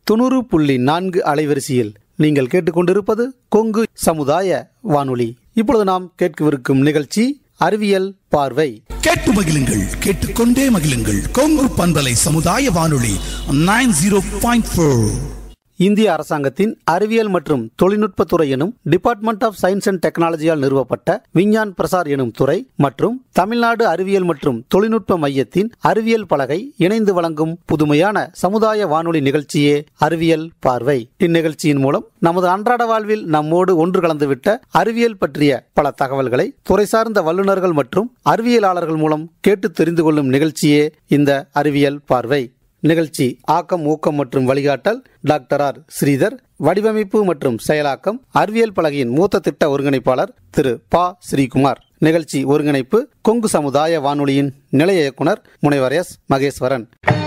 தொண்ணூறு புள்ளி நான்கு அலைவரிசையில் நீங்கள் கேட்டுக்கொண்டிருப்பது கொங்கு சமுதாய வானொலி இப்பொழுது நாம் கேட்கவிருக்கும் நிகழ்ச்சி அறிவியல் பார்வை கேட்டு மகிழுங்கள் கேட்டுக்கொண்டே மகிழுங்கள் கொங்கு பண்பலை சமுதாய வானொலி நைன் ஜீரோ பாயிண்ட் ஃபோர் இந்திய அரசாங்கத்தின் அறிவியல் மற்றும் தொழில்நுட்பத்துறை எனும் டிபார்ட்மெண்ட் ஆஃப் சயின்ஸ் அண்ட் டெக்னாலஜியால் நிறுவப்பட்ட விஞ்ஞான் பிரசார் எனும் துறை மற்றும் தமிழ்நாடு அறிவியல் மற்றும் தொழில்நுட்ப மையத்தின் அறிவியல் பலகை இணைந்து வழங்கும் புதுமையான சமுதாய வானொலி நிகழ்ச்சியே அறிவியல் பார்வை இந்நிகழ்ச்சியின் மூலம் நமது அன்றாட வாழ்வில் நம்மோடு ஒன்று கலந்துவிட்ட அறிவியல் பற்றிய பல தகவல்களை துறை சார்ந்த வல்லுநர்கள் மற்றும் அறிவியலாளர்கள் மூலம் கேட்டு தெரிந்து கொள்ளும் நிகழ்ச்சியே இந்த அறிவியல் பார்வை நிகழ்ச்சி ஆக்கம் ஊக்கம் மற்றும் வழிகாட்டல் டாக்டர் ஆர் ஸ்ரீதர் வடிவமைப்பு மற்றும் செயலாக்கம் அறிவியல் பலகையின் மூத்த திட்ட ஒருங்கிணைப்பாளர் திரு பா ஸ்ரீகுமார் நிகழ்ச்சி ஒருங்கிணைப்பு கொங்கு சமுதாய வானொலியின் நிலைய இயக்குனர் முனைவர் எஸ் மகேஸ்வரன்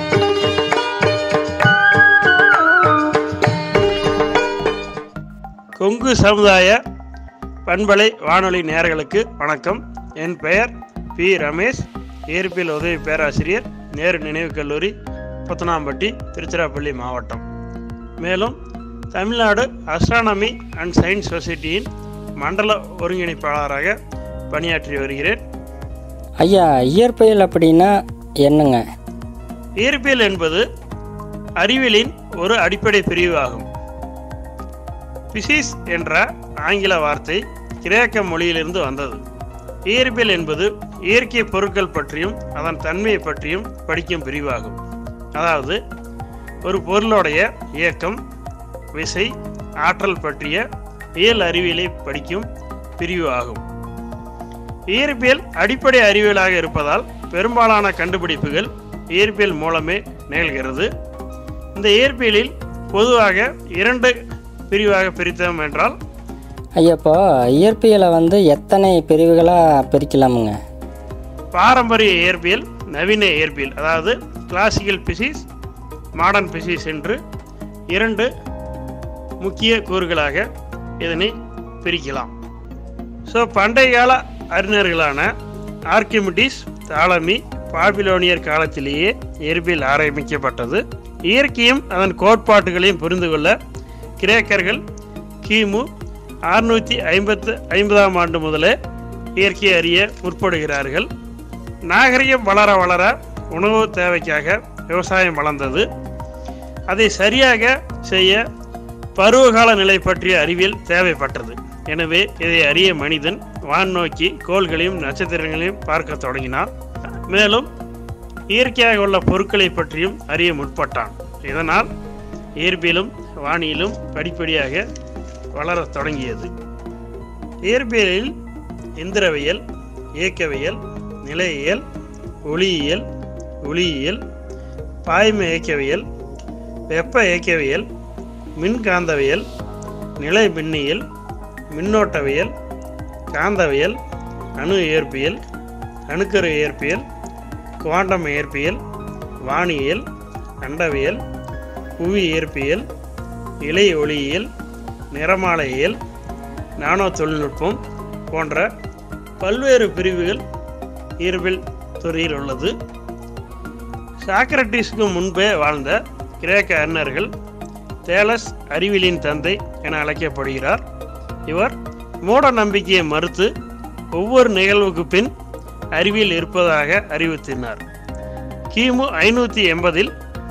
கொங்கு சமுதாய பண்பலை வானொலி நேயர்களுக்கு வணக்கம் என் பெயர் பி ரமேஷ் இயற்பியல் உதவி பேராசிரியர் நேரு நினைவுக் கல்லூரி புத்தனாம்பட்டி திருச்சிராப்பள்ளி மாவட்டம் மேலும் தமிழ்நாடு அஸ்ட்ரானமி அண்ட் சயின்ஸ் சொசைட்டியின் மண்டல ஒருங்கிணைப்பாளராக பணியாற்றி வருகிறேன் ஐயா இயற்பியல் அப்படின்னா என்னங்க இயற்பியல் என்பது அறிவியலின் ஒரு அடிப்படை பிரிவு ஆகும் பிசிஸ் என்ற ஆங்கில வார்த்தை கிரேக்க மொழியிலிருந்து வந்தது இயற்பியல் என்பது இயற்கை பொருட்கள் பற்றியும் அதன் தன்மையை பற்றியும் படிக்கும் பிரிவாகும் அதாவது ஒரு பொருளுடைய இயக்கம் விசை ஆற்றல் பற்றிய இயல் அறிவியலை படிக்கும் பிரிவு ஆகும் இயற்பியல் அடிப்படை அறிவியலாக இருப்பதால் பெரும்பாலான கண்டுபிடிப்புகள் இயற்பியல் மூலமே நிகழ்கிறது இந்த இயற்பியலில் பொதுவாக இரண்டு பிரிவாக பிரித்தோம் என்றால் ஐயா இப்போ இயற்பியலை வந்து எத்தனை பிரிவுகளாக பிரிக்கலாமுங்க பாரம்பரிய இயற்பியல் நவீன இயற்பியல் அதாவது கிளாசிக்கல் பிசிஸ் மாடர்ன் பிசிஸ் என்று இரண்டு முக்கிய கூறுகளாக இதனை பிரிக்கலாம் ஸோ பண்டைய கால அறிஞர்களான ஆர்கிமிடிஸ் தாலமி பாபிலோனியர் காலத்திலேயே இயற்பியல் ஆரம்பிக்கப்பட்டது இயற்கையும் அதன் கோட்பாட்டுகளையும் புரிந்து கொள்ள கிரேக்கர்கள் கிமு அறுநூற்றி ஐம்பத்து ஐம்பதாம் ஆண்டு முதலே இயற்கையை அறிய முற்படுகிறார்கள் நாகரிகம் வளர வளர உணவு தேவைக்காக விவசாயம் வளர்ந்தது அதை சரியாக செய்ய பருவகால நிலை பற்றிய அறிவியல் தேவைப்பட்டது எனவே இதை அறிய மனிதன் வான் நோக்கி கோள்களையும் நட்சத்திரங்களையும் பார்க்க தொடங்கினான் மேலும் இயற்கையாக உள்ள பொருட்களை பற்றியும் அறிய முற்பட்டான் இதனால் இயற்பியலும் வானியலும் படிப்படியாக வளரத் தொடங்கியது இயற்பியலில் இந்திரவியல் இயக்கவியல் நிலையியல் ஒளியியல் ஒளியியல் பாய்ம இயக்கவியல் வெப்ப இயக்கவியல் மின்காந்தவியல் நிலை மின்னியல் மின்னோட்டவியல் காந்தவியல் அணு இயற்பியல் அணுக்கரு இயற்பியல் குவாண்டம் இயற்பியல் வானியல் அண்டவியல் புவி இயற்பியல் இலை ஒளியியல் நிறமாலையியல் நானோ தொழில்நுட்பம் போன்ற பல்வேறு பிரிவுகள் இயற்பியல் துறையில் உள்ளது சாக்ரட்டிஸ்க்கு முன்பே வாழ்ந்த கிரேக்க அறிஞர்கள் தேலஸ் அறிவியலின் தந்தை என அழைக்கப்படுகிறார் இவர் மூட நம்பிக்கையை மறுத்து ஒவ்வொரு நிகழ்வுக்கு பின் அறிவியல் இருப்பதாக அறிவித்தினார் கிமு ஐநூற்றி எண்பதில்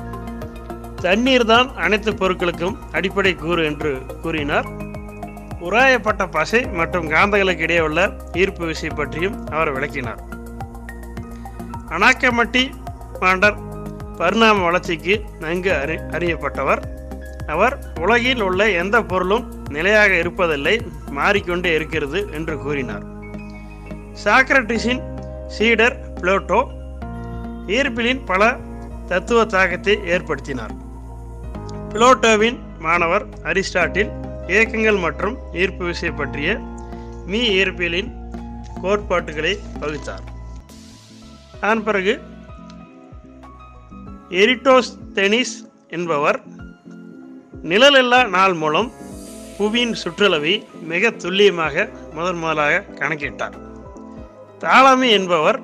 தண்ணீர் தான் அனைத்து பொருட்களுக்கும் அடிப்படை கூறு என்று கூறினார் உராயப்பட்ட பசை மற்றும் காந்தங்களுக்கு இடையே உள்ள ஈர்ப்பு விசை பற்றியும் அவர் விளக்கினார் அனாக்கமட்டி மாண்டர் பரிணாம வளர்ச்சிக்கு நன்கு அறி அறியப்பட்டவர் அவர் உலகில் உள்ள எந்த பொருளும் நிலையாக இருப்பதில்லை மாறிக்கொண்டே இருக்கிறது என்று கூறினார் சாக்ரட்டிஸின் சீடர் பிளோட்டோ ஈர்ப்பிலின் பல தத்துவ தாக்கத்தை ஏற்படுத்தினார் பிளோட்டோவின் மாணவர் அரிஸ்டாட்டில் இயக்கங்கள் மற்றும் ஈர்ப்பு விசை பற்றிய மீ இயற்பியலின் கோட்பாட்டுகளை வகுத்தார் அதன் பிறகு எரிட்டோஸ்தெனிஸ் என்பவர் நிழலில்லா நாள் மூலம் புவியின் சுற்றளவை மிக துல்லியமாக முதன் முதலாக கணக்கிட்டார் தாலமி என்பவர்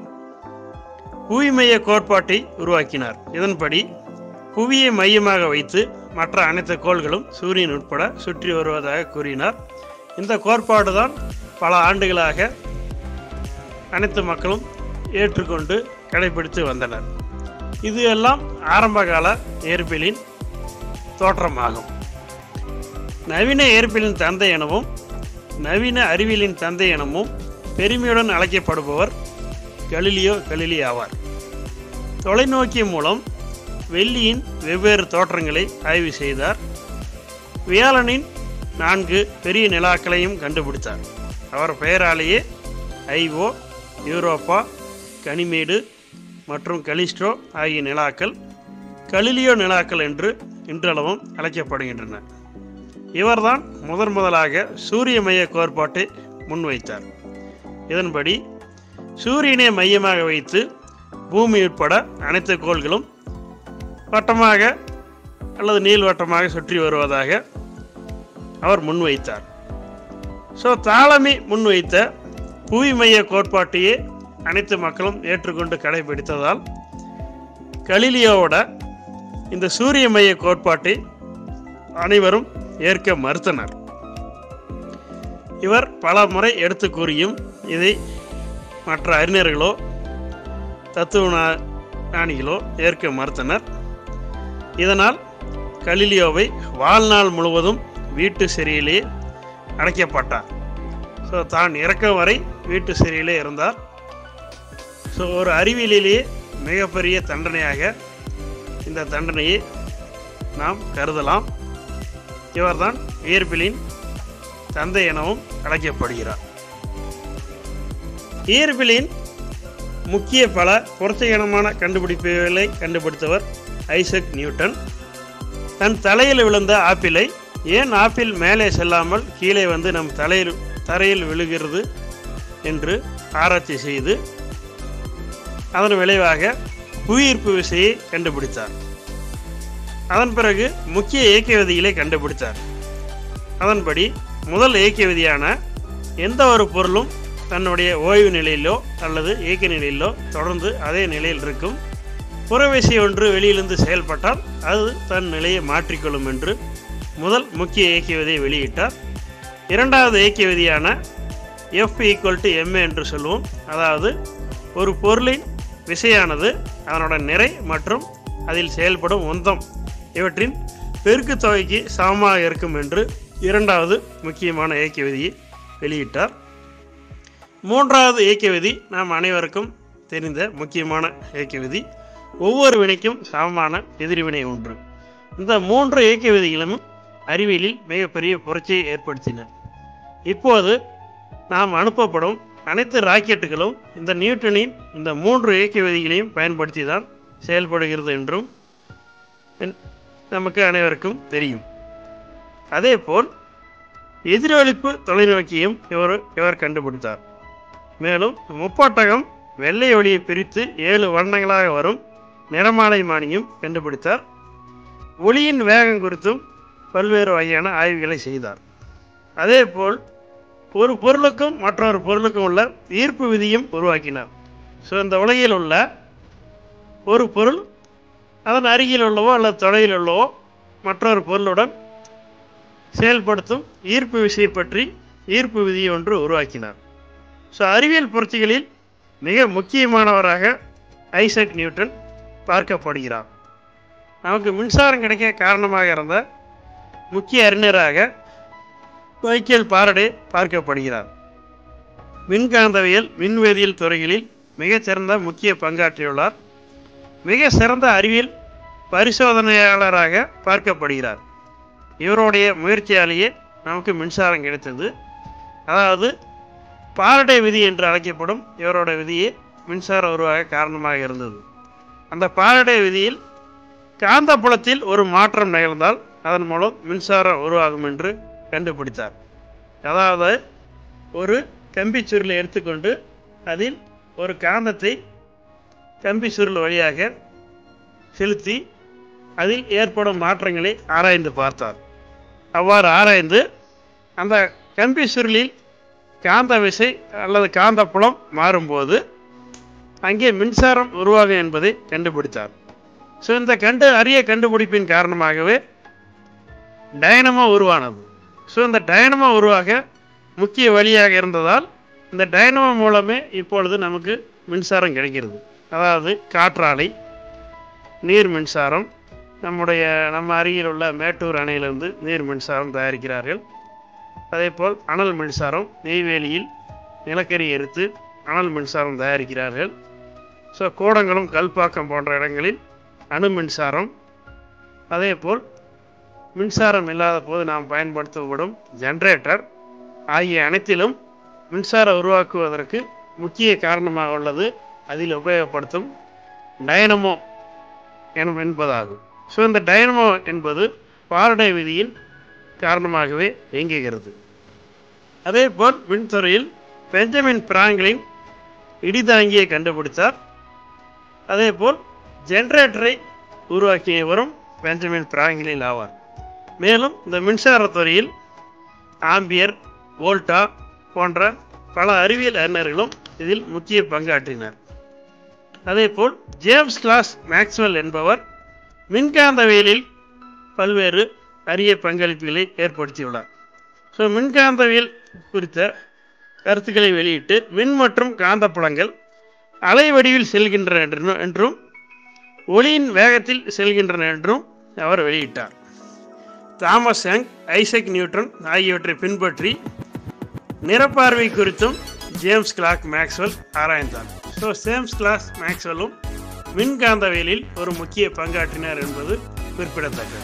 புவி மைய கோட்பாட்டை உருவாக்கினார் இதன்படி புவியை மையமாக வைத்து மற்ற அனைத்து கோள்களும் சூரியன் உட்பட சுற்றி வருவதாக கூறினார் இந்த கோட்பாடு தான் பல ஆண்டுகளாக அனைத்து மக்களும் ஏற்றுக்கொண்டு கடைபிடித்து வந்தனர் இது எல்லாம் ஆரம்பகால இயற்பியலின் தோற்றமாகும் நவீன இயற்பியலின் தந்தை எனவும் நவீன அறிவியலின் தந்தை எனவும் பெருமையுடன் அழைக்கப்படுபவர் கலிலியோ கலிலி ஆவார் தொலைநோக்கி மூலம் வெள்ளியின் வெவ்வேறு தோற்றங்களை ஆய்வு செய்தார் வியாழனின் நான்கு பெரிய நிலாக்களையும் கண்டுபிடித்தார் அவர் பெயராலேயே ஐஓ யூரோப்பா கனிமேடு மற்றும் கலிஸ்ட்ரோ ஆகிய நிலாக்கள் கலிலியோ நிலாக்கள் என்று இன்றளவும் அழைக்கப்படுகின்றன இவர்தான் முதன் முதலாக சூரிய மைய கோட்பாட்டை முன்வைத்தார் இதன்படி சூரியனை மையமாக வைத்து பூமி உட்பட அனைத்து கோள்களும் வட்டமாக அல்லது நீள்வட்டமாக சுற்றி வருவதாக அவர் முன்வைத்தார் ஸோ தாளமி முன்வைத்த புவி மைய கோட்பாட்டையே அனைத்து மக்களும் ஏற்றுக்கொண்டு கடைபிடித்ததால் கலிலியோவோட இந்த சூரிய மைய கோட்பாட்டை அனைவரும் ஏற்க மறுத்தனர் இவர் பல முறை எடுத்து கூறியும் இதை மற்ற அறிஞர்களோ தத்துவ ஞா- ஞானிகளோ ஏற்க மறுத்தனர் இதனால் கலிலியோவை வாழ்நாள் முழுவதும் வீட்டு சிறையிலே அடைக்கப்பட்டார் ஸோ தான் இறக்கும் வரை வீட்டு சிறையிலே இருந்தார் ஸோ ஒரு அறிவியலிலேயே மிகப்பெரிய தண்டனையாக இந்த தண்டனையை நாம் கருதலாம் இவர்தான் இயற்பியலின் தந்தை எனவும் அழைக்கப்படுகிறார் இயற்பியலின் முக்கிய பல புரட்சிகரமான கண்டுபிடிப்புகளை கண்டுபிடித்தவர் ஐசக் நியூட்டன் தன் தலையில் விழுந்த ஆப்பிளை ஏன் ஆப்பிள் மேலே செல்லாமல் கீழே வந்து நம் தலையில் தரையில் விழுகிறது என்று ஆராய்ச்சி செய்து அதன் விளைவாக புவியீர்ப்பு விசையை கண்டுபிடித்தார் அதன் பிறகு முக்கிய இயக்க விதிகளை கண்டுபிடித்தார் அதன்படி முதல் இயக்க விதியான எந்த ஒரு பொருளும் தன்னுடைய ஓய்வு நிலையிலோ அல்லது இயக்க நிலையிலோ தொடர்ந்து அதே நிலையில் இருக்கும் புறவிசை ஒன்று வெளியிலிருந்து செயல்பட்டால் அது தன் நிலையை மாற்றிக்கொள்ளும் என்று முதல் முக்கிய இயக்க விதியை வெளியிட்டார் இரண்டாவது இயக்க விதியான எஃப் ஈக்குவல் டு எம்ஏ என்று சொல்லுவோம் அதாவது ஒரு பொருளின் விசையானது அதனோட நிறை மற்றும் அதில் செயல்படும் உந்தம் இவற்றின் பெருக்குத் தொகைக்கு சமமாக இருக்கும் என்று இரண்டாவது முக்கியமான இயக்க விதியை வெளியிட்டார் மூன்றாவது இயக்க விதி நாம் அனைவருக்கும் தெரிந்த முக்கியமான இயக்க விதி ஒவ்வொரு வினைக்கும் சமமான எதிர்வினை ஒன்று இந்த மூன்று இயக்க விதிகளும் அறிவியலில் மிகப்பெரிய புரட்சியை ஏற்படுத்தின இப்போது நாம் அனுப்பப்படும் அனைத்து ராக்கெட்டுகளும் இந்த நியூட்டனின் இந்த மூன்று இயக்க விதிகளையும் பயன்படுத்தி தான் செயல்படுகிறது என்றும் என்- நமக்கு அனைவருக்கும் தெரியும் அதேபோல் எதிரொலிப்பு தொலைநோக்கியும் இவர் இவர் கண்டுபிடித்தார் மேலும் முப்பட்டகம் வெள்ளை ஒளியை பிரித்து ஏழு வண்ணங்களாக வரும் நிறமாலைமானியும் கண்டுபிடித்தார் ஒளியின் வேகம் குறித்தும் பல்வேறு வகையான ஆய்வுகளை செய்தார் அதேபோல் ஒரு பொருளுக்கும் மற்றொரு பொருளுக்கும் உள்ள ஈர்ப்பு விதியும் உருவாக்கினார் ஸோ இந்த உலகில் உள்ள ஒரு பொருள் அதன் அருகில் உள்ளவோ அல்லது தொலைவில் உள்ளவோ மற்றொரு பொருளுடன் செயல்படுத்தும் ஈர்ப்பு விசையை பற்றி ஈர்ப்பு விதியை ஒன்று உருவாக்கினார் ஸோ அறிவியல் புரட்சிகளில் மிக முக்கியமானவராக ஐசக் நியூட்டன் பார்க்கப்படுகிறார் நமக்கு மின்சாரம் கிடைக்க காரணமாக இருந்த முக்கிய அறிஞராக மைக்கேல் பாரடே பார்க்கப்படுகிறார் மின்காந்தவியல் மின்வேதியியல் துறைகளில் மிகச்சிறந்த முக்கிய பங்காற்றியுள்ளார் மிக சிறந்த அறிவியல் பரிசோதனையாளராக பார்க்கப்படுகிறார் இவருடைய முயற்சியாலேயே நமக்கு மின்சாரம் கிடைத்தது அதாவது பாரடே விதி என்று அழைக்கப்படும் இவரோட விதியே மின்சாரம் உருவாக காரணமாக இருந்தது அந்த பாரடே விதியில் காந்தப்புலத்தில் ஒரு மாற்றம் நிகழ்ந்தால் அதன் மூலம் மின்சாரம் உருவாகும் என்று கண்டுபிடித்தார் அதாவது ஒரு கம்பி சுருளை எடுத்துக்கொண்டு அதில் ஒரு காந்தத்தை கம்பி சுருள் வழியாக செலுத்தி அதில் ஏற்படும் மாற்றங்களை ஆராய்ந்து பார்த்தார் அவ்வாறு ஆராய்ந்து அந்த கம்பி சுருளில் காந்த விசை அல்லது காந்தப்புலம் மாறும்போது அங்கே மின்சாரம் உருவாகும் என்பதை கண்டுபிடித்தார் ஸோ இந்த கண்டு அரிய கண்டுபிடிப்பின் காரணமாகவே டைனமோ உருவானது ஸோ இந்த டைனமோ உருவாக முக்கிய வழியாக இருந்ததால் இந்த டைனமோ மூலமே இப்பொழுது நமக்கு மின்சாரம் கிடைக்கிறது அதாவது காற்றாலை நீர் மின்சாரம் நம்முடைய நம்ம அருகில் உள்ள மேட்டூர் அணையிலிருந்து நீர் மின்சாரம் தயாரிக்கிறார்கள் அதேபோல் அனல் மின்சாரம் நெய்வேலியில் நிலக்கரி எரித்து அனல் மின்சாரம் தயாரிக்கிறார்கள் ஸோ கூடங்குளம் கல்பாக்கம் போன்ற இடங்களில் அணு மின்சாரம் அதேபோல் மின்சாரம் இல்லாத போது நாம் பயன்படுத்தப்படும் ஜெனரேட்டர் ஆகிய அனைத்திலும் மின்சாரம் உருவாக்குவதற்கு முக்கிய காரணமாக உள்ளது அதில் உபயோகப்படுத்தும் டைனமோ எனும் என்பதாகும் ஸோ இந்த டைனமோ என்பது பாரடே விதியின் காரணமாகவே இயங்குகிறது அதேபோல் மின்துறையில் பெஞ்சமின் பிராங்கிலின் இடிதாங்கியை கண்டுபிடித்தார் அதேபோல் ஜெனரேட்டரை உருவாக்கியவரும் பெஞ்சமின் பிராங்கிலின் ஆவார் மேலும் இந்த மின்சாரத் துறையில் ஆம்பியர் வோல்டா போன்ற பல அறிவியல் அறிஞர்களும் இதில் முக்கிய பங்காற்றினர் அதேபோல் ஜேம்ஸ் கிளாஸ் மேக்ஸ்வெல் என்பவர் மின்காந்தவியலில் பல்வேறு அரிய பங்களிப்புகளை ஏற்படுத்தியுள்ளார் ஸோ மின்காந்தவியல் குறித்த கருத்துக்களை வெளியிட்டு மின் மற்றும் காந்தப்புலங்கள் அலை வடிவில் செல்கின்றன என்றும் என்றும் ஒளியின் வேகத்தில் செல்கின்றன என்றும் அவர் வெளியிட்டார் தாமஸ் யங் ஐசக் நியூட்டன் ஆகியவற்றை பின்பற்றி நிறப்பார்வை குறித்தும் ஜேம்ஸ் கிளாக் மேக்ஸ்வெல் ஆராய்ந்தார் ஸோ ஜேம்ஸ் கிளாஸ் மேக்ஸ்வெல்லும் மின்காந்தவியலில் ஒரு முக்கிய பங்காற்றினார் என்பது குறிப்பிடத்தக்கது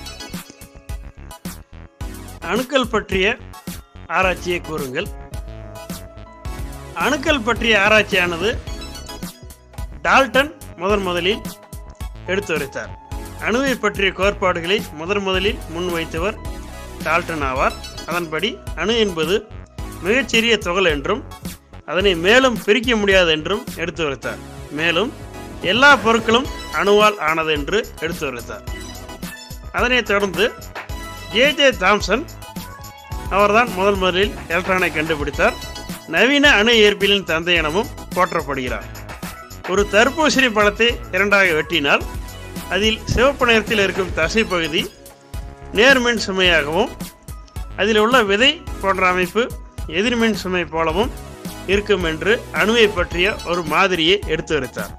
அணுக்கள் பற்றிய ஆராய்ச்சியை கூறுங்கள் அணுக்கள் பற்றிய ஆராய்ச்சியானது டால்டன் முதன் முதலில் எடுத்துரைத்தார் அணுவை பற்றிய கோட்பாடுகளை முதன் முதலில் முன்வைத்தவர் டால்டன் ஆவார் அதன்படி அணு என்பது மிகச்சிறிய துகள் என்றும் அதனை மேலும் பிரிக்க முடியாது என்றும் எடுத்துரைத்தார் மேலும் எல்லா பொருட்களும் அணுவால் ஆனது என்று எடுத்துரைத்தார் அதனைத் தொடர்ந்து ஜே ஜே தாம்சன் அவர்தான் முதல் முதலில் எலக்ட்ரானை கண்டுபிடித்தார் நவீன அணு இயற்பியலின் தந்தை எனவும் போற்றப்படுகிறார் ஒரு தர்பூசணி பழத்தை இரண்டாக வெட்டினால் அதில் சிவப்பு நிறத்தில் இருக்கும் தசைப்பகுதி நேர்மின் சுமையாகவும் அதில் உள்ள விதை போன்ற அமைப்பு எதிர்மின் சுமை போலவும் இருக்கும் என்று அணுவை பற்றிய ஒரு மாதிரியை எடுத்து வைத்தார்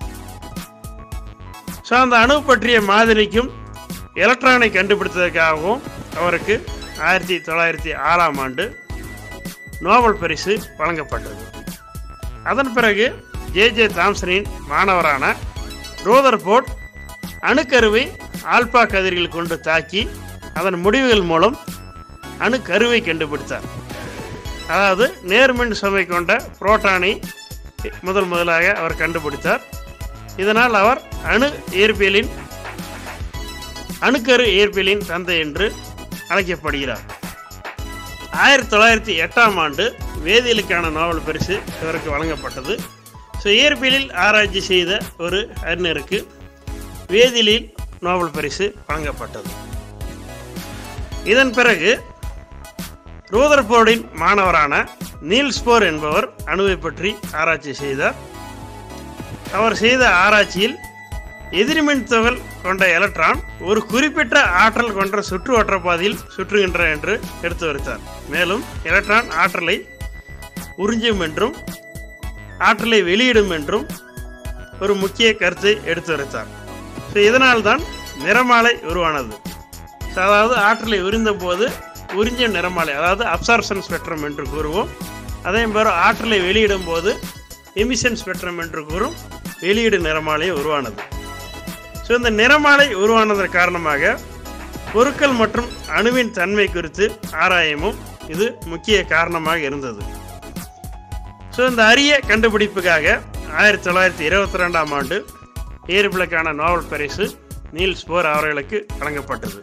ஸோ அந்த அணு பற்றிய மாதிரிக்கும் எலக்ட்ரானை கண்டுபிடித்ததற்காகவும் அவருக்கு ஆயிரத்தி தொள்ளாயிரத்தி ஆறாம் ஆண்டு நோபல் பரிசு வழங்கப்பட்டது அதன் பிறகு ஜே ஜே தாம்சனின் மாணவரான ரோதர்போர்ட் அணுக்கருவை ஆல்பா கதிர்கள் கொண்டு தாக்கி அதன் முடிவுகள் மூலம் அணுக்கருவை கண்டுபிடித்தார் அதாவது நேர்மின் சுமை கொண்ட புரோட்டானை முதல் முதலாக அவர் கண்டுபிடித்தார் இதனால் அவர் அணு இயற்பியலின் அணுக்கரு இயற்பியலின் தந்தை என்று அழைக்கப்படுகிறார் ஆயிரத்தி தொள்ளாயிரத்தி எட்டாம் ஆண்டு வேதியியலுக்கான நோபல் பரிசு இவருக்கு வழங்கப்பட்டது ஸோ இயற்பியலில் ஆராய்ச்சி செய்த ஒரு அறிஞருக்கு வேதியியலில் நோபல் பரிசு வழங்கப்பட்டது இதன் பிறகு ரூதர்போர்டின் மாணவரான நீல்ஸ் போர் என்பவர் அணுவை பற்றி ஆராய்ச்சி செய்தார் அவர் செய்த ஆராய்ச்சியில் எதிர்மின் துகள் கொண்ட எலக்ட்ரான் ஒரு குறிப்பிட்ட ஆற்றல் கொண்ட சுற்று வட்டப்பாதையில் சுற்றுகின்றன என்று எடுத்து வைத்தார் மேலும் எலக்ட்ரான் ஆற்றலை உறிஞ்சும் என்றும் ஆற்றலை வெளியிடும் என்றும் ஒரு முக்கிய கருத்தை எடுத்து வைத்தார் ஸோ இதனால்தான் நிறமாலை உருவானது ஸோ அதாவது ஆற்றலை உறிந்த போது உறிஞ்சும் நிறமாலை அதாவது அப்சார்ப்ஷன் ஸ்பெக்ட்ரம் என்று கூறுவோம் அதே மாதிரி ஆற்றலை வெளியிடும் போது எமிஷன் ஸ்பெக்ட்ரம் என்று கூறும் வெளியீடு நிறமாலை உருவானது ஸோ இந்த நிறமாலை உருவானதன் காரணமாக பொருட்கள் மற்றும் அணுவின் தன்மை குறித்து ஆராயமும் இது முக்கிய காரணமாக இருந்தது ஸோ இந்த அரிய கண்டுபிடிப்புக்காக ஆயிரத்தி தொள்ளாயிரத்தி இருபத்தி ரெண்டாம் ஆண்டு இயற்பியலுக்கான நோபல் பரிசு நீல்ஸ் போர் அவர்களுக்கு வழங்கப்பட்டது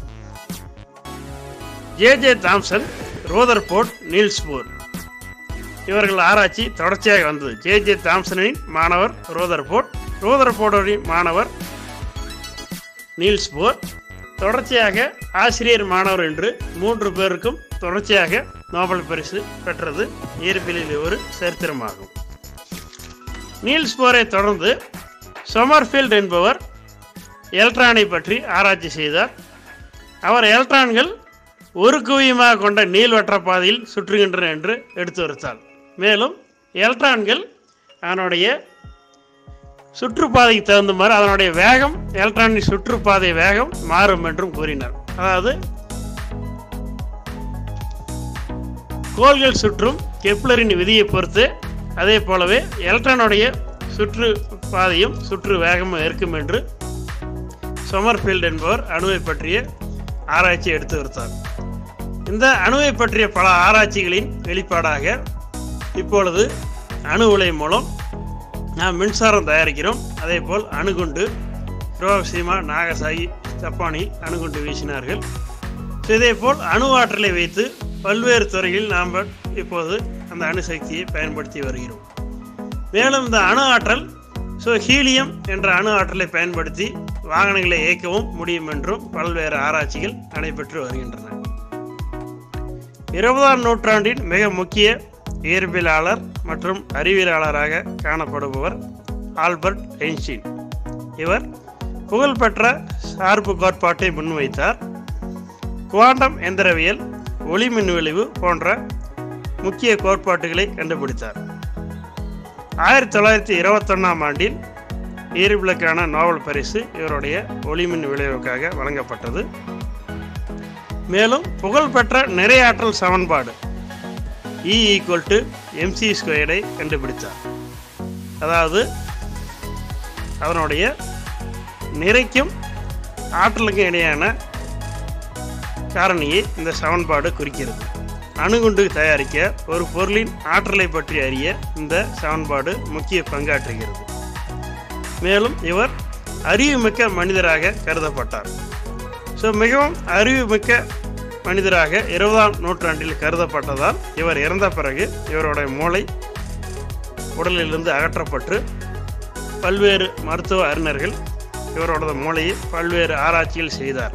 J J Thomson Rutherford Niels Bohr இவர்கள் ஆராய்ச்சி தொடர்ச்சியாக வந்தது ஜே ஜே தாம்சனின் மாணவர் ரோதர்போர்ட் ரோதர்போர்டின் மாணவர் நீல்ஸ் போர் தொடர்ச்சியாக ஆசிரியர் மாணவர் என்று மூன்று பேருக்கும் தொடர்ச்சியாக நோபல் பரிசு பெற்றது இயற்பியலில் ஒரு சரித்திரமாகும் நீல்ஸ் போரை தொடர்ந்து சொமர்ஃபீல்ட் என்பவர் எலக்ட்ரானை பற்றி ஆராய்ச்சி செய்தார் அவர் எலக்ட்ரான்கள் ஒரு குவியமாக கொண்ட நீள்வட்ட பாதையில் சுற்றுகின்றன என்று எடுத்து வருத்தாள் மேலும் எலக்ட்ரான்கள் அதனுடைய சுற்றுப்பாதைக்கு தகுந்த மாதிரி அதனுடைய வேகம் எலக்ட்ரானிக் சுற்றுப்பாதை வேகம் மாறும் என்றும் கூறினார் அதாவது கோள்கள் சுற்றும் கெப்லரின் விதியை பொறுத்து அதே போலவே எலக்ட்ரானுடைய சுற்று பாதையும் சுற்று வேகமும் இருக்கும் என்று சொமர்ஃபீல்ட் என்பவர் அணுவை பற்றிய ஆராய்ச்சி எடுத்து வருத்தார் இந்த அணுவை பற்றிய பல ஆராய்ச்சிகளின் வெளிப்பாடாக இப்பொழுது அணு உலை மூலம் நாம் மின்சாரம் தயாரிக்கிறோம் அதே போல் அணுகுண்டு ஹிரோஷிமா நாகசாகி ஜப்பானில் அணுகுண்டு வீசினார்கள் ஸோ இதேபோல் அணு ஆற்றலை வைத்து பல்வேறு துறைகளில் நாம் இப்போது அந்த அணுசக்தியை பயன்படுத்தி வருகிறோம் மேலும் இந்த அணு ஆற்றல் ஸோ ஹீலியம் என்ற அணு ஆற்றலை பயன்படுத்தி வாகனங்களை இயக்கவும் முடியும் என்றும் பல்வேறு ஆராய்ச்சிகள் நடைபெற்று வருகின்றன இருபதாம் நூற்றாண்டின் மிக முக்கிய இயற்பியலாளர் மற்றும் அறிவியலாளராக காணப்படுபவர் ஆல்பர்ட் ஐன்ஸ்டீன் இவர் புகழ்பெற்ற சார்பு கோட்பாட்டை முன்வைத்தார் குவாண்டம் எந்திரவியல் ஒளிமின் விளைவு போன்ற முக்கிய கோட்பாட்டுகளை கண்டுபிடித்தார் ஆயிரத்தி தொள்ளாயிரத்தி இருபத்தொன்னாம் ஆண்டில் இயற்பியலுக்கான நோபல் பரிசு இவருடைய ஒளிமின் விளைவுக்காக வழங்கப்பட்டது மேலும் புகழ்பெற்ற நிறையாற்றல் சமன்பாடு இ ஈக்குவல் டு எம்சி ஸ்கொயர்டை கண்டுபிடித்தார் அதாவது அதனுடைய நிறைக்கும் ஆற்றலுக்கும் இடையான காரணியை இந்த சமன்பாடு குறிக்கிறது அணுகுண்டு தயாரிக்க ஒரு பொருளின் ஆற்றலை பற்றி அறிய இந்த சமன்பாடு முக்கிய பங்காற்றுகிறது மேலும் இவர் அறிவுமிக்க மனிதராக கருதப்பட்டார் ஸோ மிகவும் அறிவுமிக்க மனிதராக இருபதாம் நூற்றாண்டில் கருதப்பட்டதால் இவர் இறந்த பிறகு இவருடைய மூளை உடலிலிருந்து அகற்றப்பட்டு பல்வேறு மருத்துவ அறிஞர்கள் இவரோட மூளையை பல்வேறு ஆராய்ச்சிகள் செய்தார்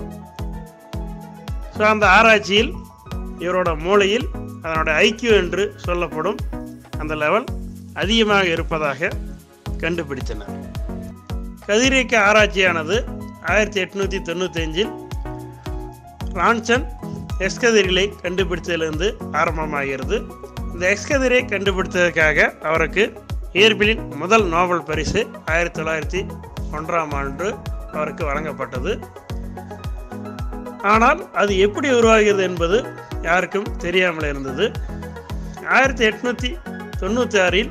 ஸோ அந்த ஆராய்ச்சியில் இவரோட மூளையில் அதனோட ஐக்கியூ என்று சொல்லப்படும் அந்த லெவல் அதிகமாக இருப்பதாக கண்டுபிடித்தனர் கதிரியக்க ஆராய்ச்சியானது ஆயிரத்தி எட்நூற்றி தொண்ணூத்தஞ்சில் ரான்சன் எஸ்கதிரிகளை கண்டுபிடித்ததிலிருந்து ஆரம்பமாகிறது இந்த எஸ்கதிரை கண்டுபிடித்ததற்காக அவருக்கு இயற்பியலின் முதல் நோபல் பரிசு ஆயிரத்தி தொள்ளாயிரத்தி ஒன்றாம் ஆண்டு அவருக்கு வழங்கப்பட்டது ஆனால் அது எப்படி உருவாகிறது என்பது யாருக்கும் தெரியாமல் இருந்தது ஆயிரத்தி எட்நூற்றி தொண்ணூற்றி ஆறில்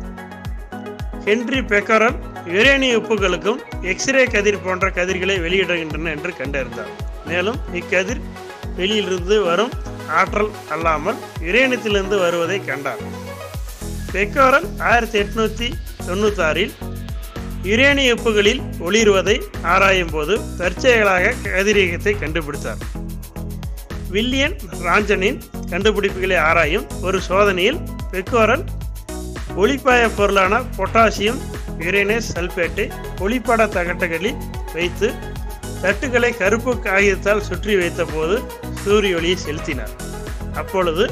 ஹென்றி பெக்கரல் யுரேனிய உப்புகளுக்கும் எக்ஸ்ரே கதிர் போன்ற கதிர்களை வெளியிடுகின்றன என்று கண்டறிந்தார் மேலும் இக்கதிர் வெளியிலிருந்து வரும் ஆற்றல் அல்லாமல் யுரேனியத்திலிருந்து வருவதை கண்டார் பெக்கோரல் ஆயிரத்தி எட்நூற்றி தொண்ணூத்தாறில் யுரேனிய உப்புகளில் ஒளிருவதை ஆராயும் போது தற்செயலாக கதிரியக்கத்தை கண்டுபிடித்தார் வில்லியன் ராஞ்சனின் கண்டுபிடிப்புகளை ஆராயும் ஒரு சோதனையில் பெக்கோரல் ஒளிப்பாய பொருளான பொட்டாசியம் யுரேனஸ் சல்பேட்டை ஒளிப்பட தகட்டுகளில் வைத்து தட்டுகளை கருப்பு காகிதத்தால் சுற்றி வைத்தபோது சூரிய ஒளியை செலுத்தினார் அப்பொழுது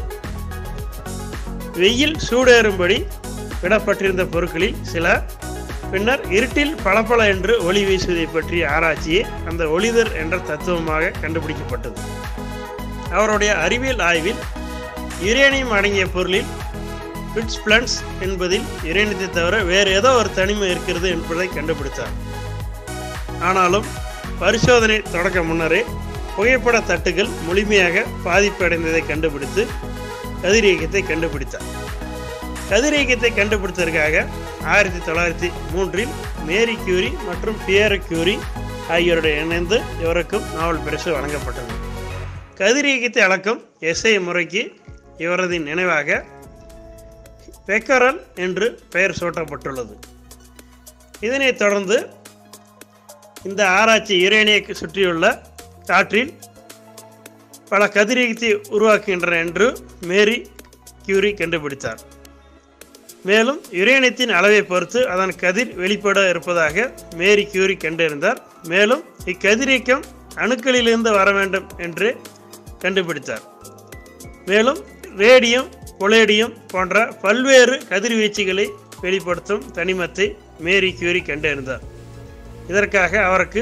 வெயில் சூடேறும்படி விடப்பட்டிருந்த பொருட்களில் சில பின்னர் இருட்டில் பளபள என்று ஒளி வீசுவதை பற்றிய ஆராய்ச்சியே அந்த ஒளிதர் என்ற தத்துவமாக கண்டுபிடிக்கப்பட்டது அவருடைய அறிவியல் ஆய்வில் யுரேனியம் அடங்கிய பொருளில் பிட்ஸ் பிளன்ஸ் என்பதில் யுரேனியத்தை தவிர வேறு ஏதோ ஒரு தனிமை இருக்கிறது என்பதை கண்டுபிடித்தார் ஆனாலும் பரிசோதனை தொடக்க முன்னரே புகைப்பட தட்டுகள் முழுமையாக பாதிப்படைந்ததை கண்டுபிடித்து கதிரியக்கத்தை கண்டுபிடித்தார் கதிரியக்கத்தை கண்டுபிடித்ததற்காக ஆயிரத்தி தொள்ளாயிரத்தி மூன்றில் மேரி கியூரி மற்றும் பியர் கியூரி ஆகியோருடைய இணைந்து இவருக்கும் நோபல் பரிசு வழங்கப்பட்டது கதிரியக்கத்தை அளக்கும் எஸ்ஐ முறைக்கு இவரது நினைவாக பெக்கரல் என்று பெயர் சூட்டப்பட்டுள்ளது இதனைத் தொடர்ந்து இந்த ஆராய்ச்சி யுரேனியை சுற்றியுள்ள காற்றில் பல கதிரியக்கத்தை உருவாக்குகின்றன என்று மேரி கியூரி கண்டுபிடித்தார் மேலும் யுரேனியத்தின் அளவை பொறுத்து அதன் கதிர் வெளிப்பட இருப்பதாக மேரி கியூரி கண்டறிந்தார் மேலும் இக்கதிரியக்கம் அணுக்களிலிருந்து வர வேண்டும் என்று கண்டுபிடித்தார் மேலும் ரேடியம் பொலேடியம் போன்ற பல்வேறு கதிர்வீச்சுகளை வெளிப்படுத்தும் தனிமத்தை மேரி கியூரி கண்டறிந்தார் இதற்காக அவருக்கு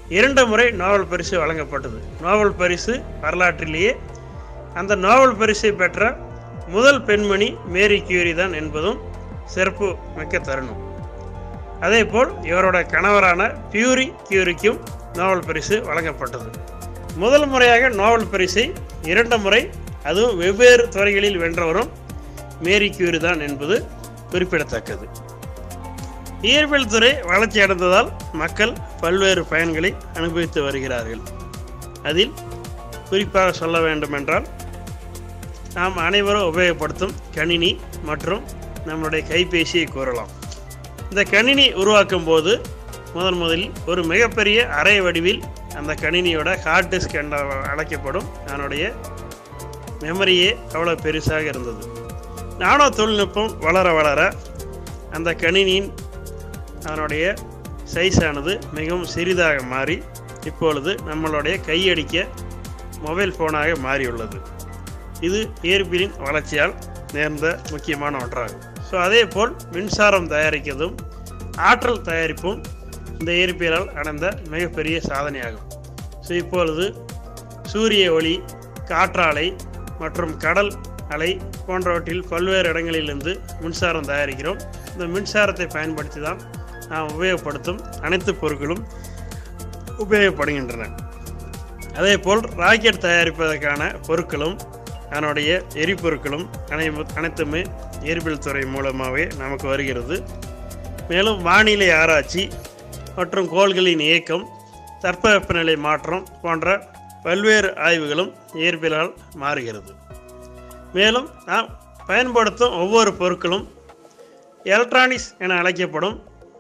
இரண்டு முறை நோபல் பரிசு வழங்கப்பட்டது நோபல் பரிசு வரலாற்றிலேயே அந்த நோபல் பரிசை பெற்ற முதல் பெண்மணி மேரி கியூரி தான் என்பதும் சிறப்பு மிக்க தருணம் அதேபோல் இவரோட கணவரான பியூரி கியூரிக்கும் நோபல் பரிசு வழங்கப்பட்டது முதல் முறையாக நோபல் பரிசை இரண்டு முறை அதுவும் வெவ்வேறு துறைகளில் வென்றவரும் மேரி கியூரி தான் என்பது குறிப்பிடத்தக்கது இயற்பியல் துறை வளர்ச்சி அடைந்ததால் மக்கள் பல்வேறு பயன்களை அனுபவித்து வருகிறார்கள் அதில் குறிப்பாக சொல்ல வேண்டுமென்றால் நாம் அனைவரும் உபயோகப்படுத்தும் கணினி மற்றும் நம்முடைய கைபேசியை கூறலாம் இந்த கணினி உருவாக்கும் போது முதன் முதலில் ஒரு மிகப்பெரிய அறை வடிவில் அந்த கணினியோட ஹார்ட் டிஸ்க் என்ற அழைக்கப்படும் அதனுடைய மெமரியே அவ்வளோ பெருசாக இருந்தது நானோ தொழில்நுட்பம் வளர வளர அந்த கணினியின் அதனுடைய சைஸ் ஆனது மிகவும் சிறிதாக மாறி இப்பொழுது நம்மளுடைய கையடிக்க மொபைல் ஃபோனாக மாறியுள்ளது இது இயற்பியலின் வளர்ச்சியால் நேர்ந்த முக்கியமான ஒன்றாகும் ஸோ அதே போல் மின்சாரம் தயாரிக்கிறதும் ஆற்றல் தயாரிப்பும் இந்த இயற்பியலால் அடைந்த மிகப்பெரிய சாதனையாகும் ஸோ இப்பொழுது சூரிய ஒளி காற்றாலை மற்றும் கடல் அலை போன்றவற்றில் பல்வேறு இடங்களிலிருந்து மின்சாரம் தயாரிக்கிறோம் இந்த மின்சாரத்தை பயன்படுத்தி தான் நாம் உபயோகப்படுத்தும் அனைத்து பொருட்களும் உபயோகப்படுகின்றன அதேபோல் ராக்கெட் தயாரிப்பதற்கான பொருட்களும் அதனுடைய எரிபொருட்களும் அனை அனைத்துமே இயற்பியல் துறை மூலமாகவே நமக்கு வருகிறது மேலும் வானிலை ஆராய்ச்சி மற்றும் கோள்களின் இயக்கம் தட்பவெப்பநிலை மாற்றம் போன்ற பல்வேறு ஆய்வுகளும் இயற்பியலால் மாறுகிறது மேலும் நாம் பயன்படுத்தும் ஒவ்வொரு பொருட்களும் எலக்ட்ரானிக்ஸ் என அழைக்கப்படும்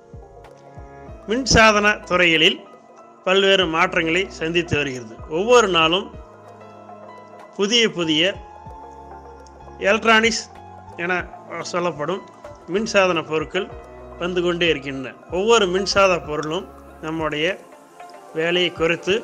மின்சாதன துறைகளில் பல்வேறு மாற்றங்களை சந்தித்து வருகிறது ஒவ்வொரு நாளும் புதிய புதிய எலக்ட்ரானிக்ஸ் என சொல்லப்படும் மின்சாதன பொருட்கள் வந்து கொண்டே இருக்கின்றன ஒவ்வொரு மின்சாத பொருளும் நம்முடைய வேலையை குறைத்து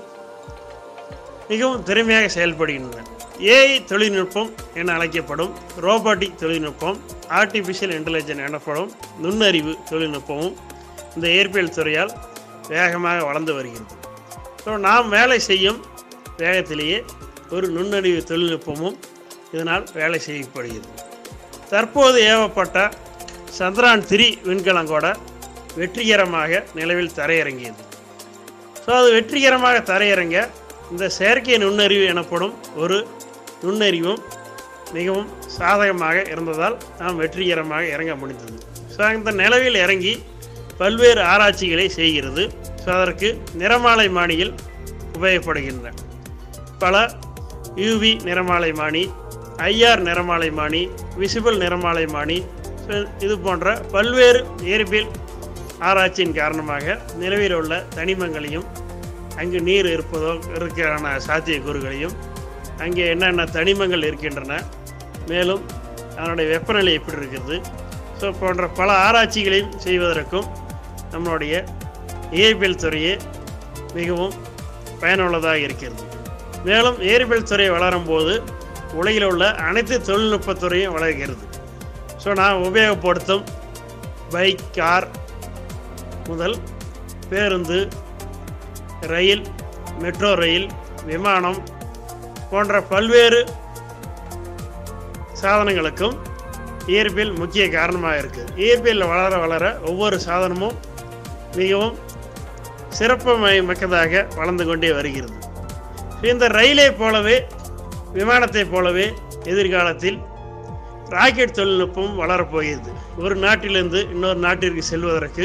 மிகவும் திறமையாக செயல்படுகின்றன ஏஐ தொழில்நுட்பம் என அழைக்கப்படும் ரோபாட்டிக் தொழில்நுட்பம் ஆர்டிஃபிஷியல் இன்டெலிஜென்ஸ் எனப்படும் நுண்ணறிவு தொழில்நுட்பமும் இந்த இயற்பியல் துறையால் வேகமாக வளர்ந்து வருகிறது ஸோ நாம் வேலை செய்யும் வேகத்திலேயே ஒரு நுண்ணறிவு தொழில்நுட்பமும் இதனால் வேலை செய்யப்படுகிறது தற்போது ஏவப்பட்ட சந்திரான் த்ரீ விண்கலம் கூட வெற்றிகரமாக நிலவில் தரையிறங்கியது ஸோ அது வெற்றிகரமாக தரையிறங்க இந்த செயற்கை நுண்ணறிவு எனப்படும் ஒரு நுண்ணறிவும் மிகவும் சாதகமாக இருந்ததால் நாம் வெற்றிகரமாக இறங்க முடிந்தது ஸோ இந்த நிலவில் இறங்கி பல்வேறு ஆராய்ச்சிகளை செய்கிறது ஸோ அதற்கு நிறமாலை மானியில் உபயோகப்படுகின்றன பல யூவி நிறமாலை மானி ஐஆர் நிறமாலை மானி விசிபிள் நிறமாலை மானி ஸோ இது போன்ற பல்வேறு இயற்பியல் ஆராய்ச்சியின் காரணமாக நிலவில் உள்ள தனிமங்களையும் அங்கு நீர் இருப்பதோ இருக்கிறான சாத்தியக்கூறுகளையும் அங்கே என்னென்ன தனிமங்கள் இருக்கின்றன மேலும் அதனுடைய வெப்பநிலை எப்படி இருக்குது ஸோ போன்ற பல ஆராய்ச்சிகளையும் செய்வதற்கும் நம்மளுடைய இயற்பியல் துறையே மிகவும் பயனுள்ளதாக இருக்கிறது மேலும் இயற்பியல் துறை வளரும் போது உலகில் உள்ள அனைத்து தொழில்நுட்பத் துறையும் வளர்கிறது ஸோ நான் உபயோகப்படுத்தும் பைக் கார் முதல் பேருந்து ரயில் மெட்ரோ ரயில் விமானம் போன்ற பல்வேறு சாதனங்களுக்கும் இயற்பியல் முக்கிய காரணமாக இருக்குது இயற்பியல் வளர வளர ஒவ்வொரு சாதனமும் மிகவும் சிறப்பு ம- மிக்கதாக வளர்ந்து கொண்டே வருகிறது இந்த ரயிலை போலவே விமானத்தைப் போலவே எதிர்காலத்தில் ராக்கெட் தொழில்நுட்பம் வளரப்போகிறது ஒரு நாட்டிலிருந்து இன்னொரு நாட்டிற்கு செல்வதற்கு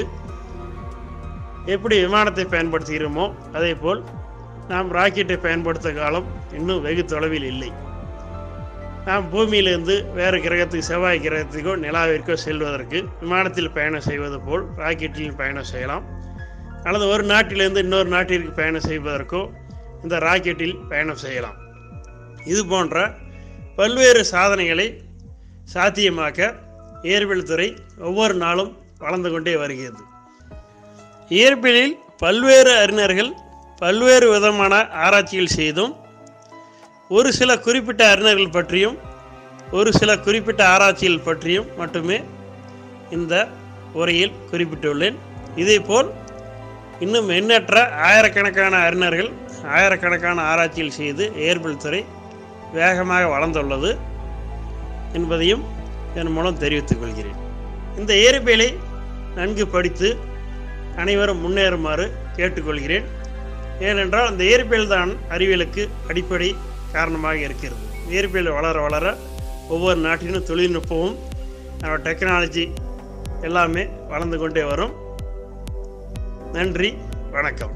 எப்படி விமானத்தை பயன்படுத்துகிறோமோ அதே போல் நாம் ராக்கெட்டை பயன்படுத்த காலம் இன்னும் வெகு தொலைவில் இல்லை நாம் பூமியிலிருந்து வேறு கிரகத்துக்கு செவ்வாய் கிரகத்துக்கோ நிலாவிற்கோ செல்வதற்கு விமானத்தில் பயணம் செய்வது போல் ராக்கெட்டில் பயணம் செய்யலாம் அல்லது ஒரு நாட்டிலிருந்து இன்னொரு நாட்டிற்கு பயணம் செய்வதற்கோ இந்த ராக்கெட்டில் பயணம் செய்யலாம் இது போன்ற பல்வேறு சாதனைகளை சாத்தியமாக்க இயற்பியல் துறை ஒவ்வொரு நாளும் வளர்ந்து கொண்டே வருகிறது இயற்பியலில் பல்வேறு அறிஞர்கள் பல்வேறு விதமான ஆராய்ச்சிகள் செய்தும் ஒரு சில குறிப்பிட்ட அறிஞர்கள் பற்றியும் ஒரு சில குறிப்பிட்ட ஆராய்ச்சிகள் பற்றியும் மட்டுமே இந்த உரையில் குறிப்பிட்டுள்ளேன் இதேபோல் இன்னும் எண்ணற்ற ஆயிரக்கணக்கான அறிஞர்கள் ஆயிரக்கணக்கான ஆராய்ச்சிகள் செய்து இயற்பியல் துறை வேகமாக வளர்ந்துள்ளது என்பதையும் இதன் மூலம் தெரிவித்துக் கொள்கிறேன் இந்த இயற்பியலை நன்கு படித்து அனைவரும் முன்னேறுமாறு கேட்டுக்கொள்கிறேன் ஏனென்றால் இந்த இயற்பியல் தான் அறிவியலுக்கு அடிப்படை காரணமாக இருக்கிறது இயற்பியல் வளர வளர ஒவ்வொரு நாட்டிலும் தொழில்நுட்பமும் நம்ம டெக்னாலஜி எல்லாமே வளர்ந்து கொண்டே வரும் நன்றி வணக்கம்